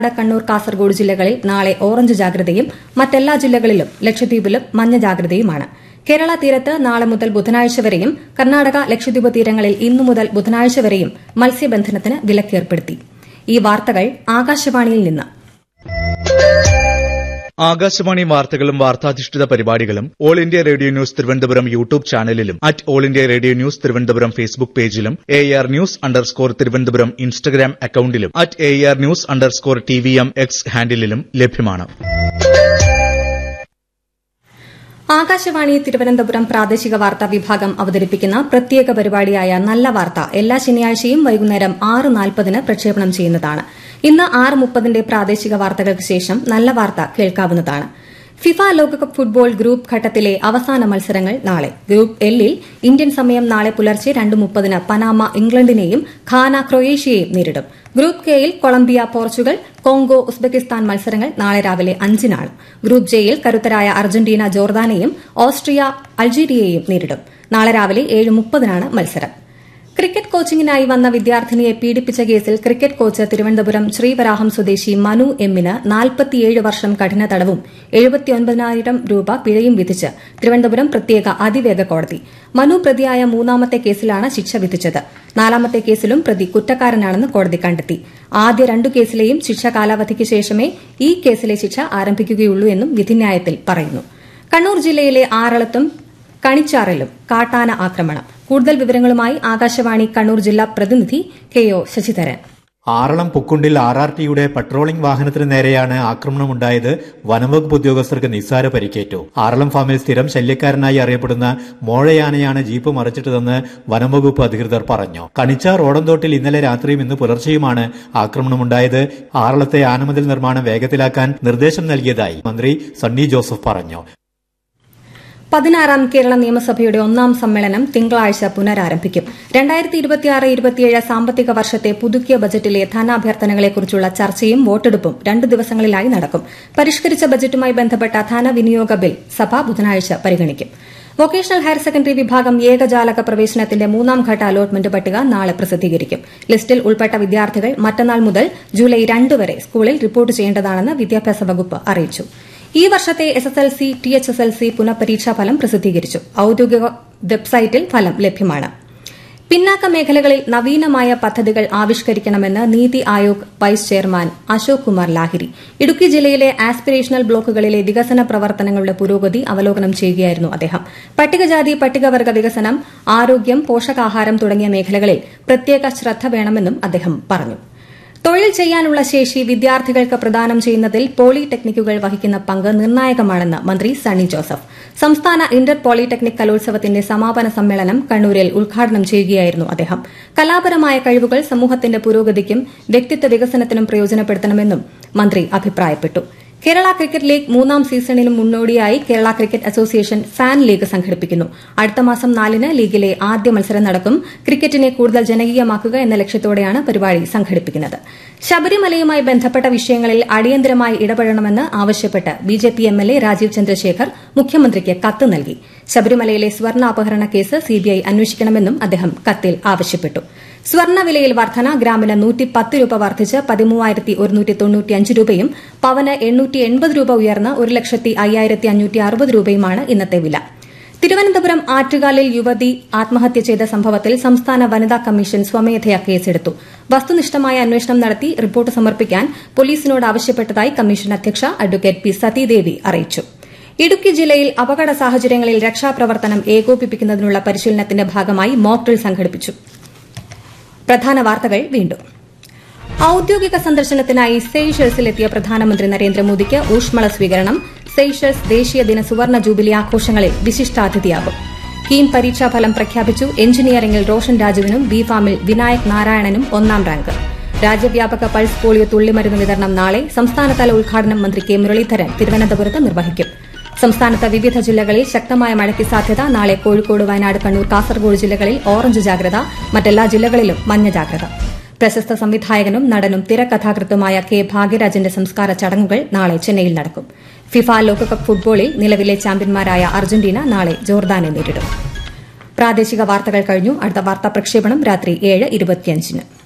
കണ്ണൂർ കാസർഗോഡ് ജില്ലകളിൽ നാളെ ഓറഞ്ച് ജാഗ്രതയും മറ്റെല്ലാ ജില്ലകളിലും ലക്ഷദ്വീപിലും മഞ്ഞ ജാഗ്രതയുമാണ് കേരള തീരത്ത് നാളെ മുതൽ ബുധനാഴ്ച വരെയും കർണാടക ലക്ഷദ്വീപ് തീരങ്ങളിൽ ഇന്നു മുതൽ ബുധനാഴ്ച വരെയും മത്സ്യബന്ധനത്തിന് വിലക്കേർപ്പെടുത്തി ഈ വാർത്തകൾ ആകാശവാണിയിൽ നിന്ന് ആകാശവാണി വാർത്തകളും വാർത്താധിഷ്ഠിത പരിപാടികളും All India Radio news Thiruvananthapuram YouTube ചാനലിലും at All India Radio news Thiruvananthapuram Facebook പേജിലും A R news underscore Thiruvananthapuram Instagram അക്കൌണ്ടിലും at A R news underscore T V M X ഹാൻഡിലും ലഭ്യമാണ് ആകാശവാണി തിരുവനന്തപുരം പ്രാദേശിക വാർത്താ വിഭാഗം അവതരിപ്പിക്കുന്ന പ്രത്യേക പരിപാടിയായ നല്ല വാർത്ത എല്ലാ ശനിയാഴ്ചയും വൈകുന്നേരം ആറ് നാൽപ്പതിന് പ്രക്ഷേപണം ചെയ്യുന്നതാണ് ഇന്ന് ആറ് മുപ്പതിന്റെ പ്രാദേശിക വാർത്തകൾക്ക് ശേഷം നല്ല വാർത്ത കേൾക്കാവുന്നതാണ് ഫിഫ ലോകകപ്പ് ഫുട്ബോൾ ഗ്രൂപ്പ് ഘട്ടത്തിലെ അവസാന മത്സരങ്ങൾ നാളെ ഗ്രൂപ്പ് എല്ലിൽ ഇന്ത്യൻ സമയം നാളെ പുലർച്ചെ രണ്ട് മുപ്പതിന് പനാമ ഇംഗ്ലണ്ടിനെയും ഖാന ക്രൊയേഷ്യയെയും നേരിടും ഗ്രൂപ്പ് കെയിൽ കൊളംബിയ പോർച്ചുഗൽ കോങ്കോ ഉസ്ബെക്കിസ്ഥാൻ മത്സരങ്ങൾ നാളെ രാവിലെ അഞ്ചിനാണ് ഗ്രൂപ്പ് ജെയിൽ കരുത്തരായ അർജന്റീന ജോർദാനെയും ഓസ്ട്രിയ അൾജീരിയയെയും നേരിടും നാളെ രാവിലെ ഏഴ് മുപ്പതിനാണ് മത്സരം ക്രിക്കറ്റ് കോച്ചിങ്ങിനായി വന്ന വിദ്യാർത്ഥിനിയെ പീഡിപ്പിച്ച കേസിൽ ക്രിക്കറ്റ് കോച്ച് തിരുവനന്തപുരം ശ്രീവരാഹം സ്വദേശി മനു എമ്മിന് നാൽപ്പത്തിയേഴ് വർഷം കഠിന തടവും എഴുപത്തിയൊൻപതിനായിരം രൂപ പിഴയും വിധിച്ച് തിരുവനന്തപുരം പ്രത്യേക അതിവേഗ കോടതി മനു പ്രതിയായ മൂന്നാമത്തെ കേസിലാണ് ശിക്ഷ വിധിച്ചത് നാലാമത്തെ കേസിലും പ്രതി കുറ്റക്കാരനാണെന്ന് കോടതി കണ്ടെത്തി ആദ്യ രണ്ടു കേസിലെയും ശിക്ഷ കാലാവധിക്ക് ശേഷമേ ഈ കേസിലെ ശിക്ഷ ആരംഭിക്കുകയുള്ളൂ എന്നും വിധിന്യായത്തിൽ പറയുന്നു കണ്ണൂർ ജില്ലയിലെ ആറളത്തും കണിച്ചാറിലും കാട്ടാന ആക്രമണം കൂടുതൽ വിവരങ്ങളുമായി ആകാശവാണി കണ്ണൂർ ജില്ലാ പ്രതിനിധി കെ ഒ ശശിധരൻ ആറളം പുക്കുണ്ടിൽ ആർ ആർ ടിയുടെ പട്രോളിംഗ് വാഹനത്തിന് നേരെയാണ് ആക്രമണമുണ്ടായത് വനംവകുപ്പ് ഉദ്യോഗസ്ഥർക്ക് നിസ്സാര പരിക്കേറ്റു ആറളം ഫാമിൽ സ്ഥിരം ശല്യക്കാരനായി അറിയപ്പെടുന്ന മോഴയാനയാണ് ജീപ്പ് മറിച്ചിട്ടതെന്ന് വനംവകുപ്പ് അധികൃതർ പറഞ്ഞു കണിച്ചാർ ഓടന്തോട്ടിൽ ഇന്നലെ രാത്രിയും ഇന്ന് പുലർച്ചെയുമാണ് ആക്രമണമുണ്ടായത് ആറളത്തെ ആനമതിൽ നിർമ്മാണം വേഗത്തിലാക്കാൻ നിർദ്ദേശം നൽകിയതായി മന്ത്രി സണ്ണി ജോസഫ് പറഞ്ഞു പതിനാറാം കേരള നിയമസഭയുടെ ഒന്നാം സമ്മേളനം തിങ്കളാഴ്ച പുനരാരംഭിക്കും രണ്ടായിരത്തി ഇരുപത്തിയാറ് ഇരുപത്തിയേഴ് സാമ്പത്തിക വർഷത്തെ പുതുക്കിയ ബജറ്റിലെ ധനാഭ്യർത്ഥനകളെക്കുറിച്ചുള്ള ചർച്ചയും വോട്ടെടുപ്പും രണ്ടു ദിവസങ്ങളിലായി നടക്കും പരിഷ്കരിച്ച ബജറ്റുമായി ബന്ധപ്പെട്ട ധനവിനിയോഗ ബിൽ സഭ ബുധനാഴ്ച പരിഗണിക്കും വൊക്കേഷണൽ ഹയർ സെക്കൻഡറി വിഭാഗം ഏകജാലക പ്രവേശനത്തിന്റെ മൂന്നാം ഘട്ട അലോട്ട്മെന്റ് പട്ടിക നാളെ പ്രസിദ്ധീകരിക്കും ലിസ്റ്റിൽ ഉൾപ്പെട്ട വിദ്യാർത്ഥികൾ മറ്റന്നാൾ മുതൽ ജൂലൈ രണ്ട് വരെ സ്കൂളിൽ റിപ്പോർട്ട് ചെയ്യേണ്ടതാണെന്ന് വിദ്യാഭ്യാസ വകുപ്പ് അറിയിച്ചു ഈ വർഷത്തെ S S L C T H S L C പുനഃപരീക്ഷാ ഫലം പ്രസിദ്ധീകരിച്ചു ഔദ്യോഗിക വെബ്സൈറ്റിൽ ഫലം ലഭ്യമാണ് പിന്നാക്ക മേഖലകളിൽ നവീനമായ പദ്ധതികൾ ആവിഷ്കരിക്കണമെന്ന് നീതി ആയോഗ് വൈസ് ചെയർമാൻ അശോക് കുമാർ ലാഹിരി ഇടുക്കി ജില്ലയിലെ ആസ്പിരേഷണൽ ബ്ലോക്കുകളിലെ വികസന പ്രവർത്തനങ്ങളുടെ പുരോഗതി അവലോകനം ചെയ്യുകയായിരുന്നു അദ്ദേഹം പട്ടികജാതി പട്ടികവർഗ വികസനം ആരോഗ്യം പോഷകാഹാരം തുടങ്ങിയ മേഖലകളിൽ പ്രത്യേക ശ്രദ്ധ വേണമെന്നും അദ്ദേഹം പറഞ്ഞു തൊഴിൽ ചെയ്യാനുള്ള ശേഷി വിദ്യാർത്ഥികൾക്ക് പ്രദാനം ചെയ്യുന്നതിൽ പോളിടെക്നിക്കുകൾ വഹിക്കുന്ന പങ്ക് നിർണായകമാണെന്ന് മന്ത്രി സണ്ണി ജോസഫ് സംസ്ഥാന ഇന്റർ പോളിടെക്നിക് കലോത്സവത്തിന്റെ സമാപന സമ്മേളനം കണ്ണൂരിൽ ഉദ്ഘാടനം ചെയ്യുകയായിരുന്നു അദ്ദേഹം കലാപരമായ കഴിവുകൾ സമൂഹത്തിന്റെ പുരോഗതിക്കും വ്യക്തിത്വ വികസനത്തിനും പ്രയോജനപ്പെടുത്തണമെന്നും മന്ത്രി അഭിപ്രായപ്പെട്ടു കേരള ക്രിക്കറ്റ് ലീഗ് മൂന്നാം സീസണിന് മുന്നോടിയായി Kerala cricket association fan league സംഘടിപ്പിക്കുന്നു അടുത്ത മാസം നാലിന് ലീഗിലെ ആദ്യ മത്സരം നടക്കും ക്രിക്കറ്റിനെ കൂടുതൽ ജനകീയമാക്കുക എന്ന ലക്ഷ്യത്തോടെയാണ് പരിപാടി സംഘടിപ്പിക്കുന്നത് ശബരിമലയുമായി ബന്ധപ്പെട്ട വിഷയങ്ങളിൽ അടിയന്തരമായി ഇടപെടണമെന്ന് ആവശ്യപ്പെട്ട് ബിജെപി എംഎൽഎ രാജീവ് ചന്ദ്രശേഖർ മുഖ്യമന്ത്രിക്ക് കത്ത് നൽകി ശബരിമലയിലെ സ്വർണ്ണ അപഹരണ കേസ് സിബിഐ അന്വേഷിക്കണമെന്നും അദ്ദേഹം കത്തിൽ ആവശ്യപ്പെട്ടു സ്വർണ്ണവിലയിൽ വർധന ഗ്രാമിന് നൂറ്റി പത്ത് രൂപ വർദ്ധിച്ച് പതിമൂവായിരത്തി ഒരുന്നൂറ്റി തൊണ്ണൂറ്റിയഞ്ച് രൂപയും പവന് എണ്ണൂറ്റി എൺപത് രൂപ ഉയർന്ന് ഒരു ലക്ഷത്തി അയ്യായിരത്തി അഞ്ഞൂറ്റി അറുപത് രൂപയുമാണ് ഇന്നത്തെ വില തിരുവനന്തപുരം ആറ്റുകാലിൽ യുവതി ആത്മഹത്യ ചെയ്ത സംഭവത്തിൽ സംസ്ഥാന വനിതാ കമ്മീഷൻ സ്വമേധയാ കേസെടുത്തു വസ്തുനിഷ്ഠമായ അന്വേഷണം നടത്തി റിപ്പോർട്ട് സമർപ്പിക്കാൻ പോലീസിനോട് ആവശ്യപ്പെട്ടതായി കമ്മീഷൻ അധ്യക്ഷ അഡ്വക്കേറ്റ് പി സതീദേവി അറിയിച്ചു ഇടുക്കി ജില്ലയിൽ അപകട സാഹചര്യങ്ങളിൽ രക്ഷാപ്രവർത്തനം ഏകോപിപ്പിക്കുന്നതിനുള്ള പരിശീലനത്തിന്റെ ഭാഗമായി മോക്ക് ഡ്രിൽ സംഘടിപ്പിച്ചു പ്രധാന വാർത്തകൾ വീണ്ടും ഔദ്യോഗിക സന്ദർശനത്തിനായി സെയ്ഷൽസിലെത്തിയ പ്രധാനമന്ത്രി നരേന്ദ്രമോദിക്ക് ഊഷ്മള സ്വീകരണം സെയ്ഷൽസ് ദേശീയ ദിന സുവർണ ജൂബിലി ആഘോഷങ്ങളിൽ വിശിഷ്ടാതിഥിയാകും കീം പരീക്ഷാഫലം പ്രഖ്യാപിച്ചു എഞ്ചിനീയറിംഗിൽ റോഷൻ രാജുവിനും ബി ഫാമിൽ വിനായക് നാരായണനും ഒന്നാം റാങ്ക് രാജ്യവ്യാപക പൾസ് പോളിയോ തുള്ളിമരുന്ന് വിതരണം നാളെ സംസ്ഥാനതല ഉദ്ഘാടനം മന്ത്രി കെ മുരളീധരൻ തിരുവനന്തപുരത്ത് നിർവഹിക്കും സംസ്ഥാനത്ത് വിവിധ ജില്ലകളിൽ ശക്തമായ മഴയ്ക്ക് സാധ്യത നാളെ കോഴിക്കോട് വയനാട് കണ്ണൂർ കാസർഗോഡ് ജില്ലകളിൽ ഓറഞ്ച് ജാഗ്രത മറ്റെല്ലാ ജില്ലകളിലും മഞ്ഞ ജാഗ്രത പ്രശസ്ത സംവിധായകനും നടനും തിരക്കഥാകൃത്തുമായ കെ ഭാഗ്യരാജന്റെ സംസ്കാര ചടങ്ങുകൾ നാളെ ചെന്നൈയിൽ നടക്കും ഫിഫ ലോകകപ്പ് ഫുട്ബോളിൽ നിലവിലെ ചാമ്പ്യന്മാരായ അർജന്റീന നാളെ ജോർദാനെ നേരിടും പ്രാദേശിക വാർത്തകൾ കഴിഞ്ഞു അടുത്ത വാർത്താ പ്രക്ഷേപണം രാത്രി ഏഴ് ഇരുപത്തിയഞ്ചിന്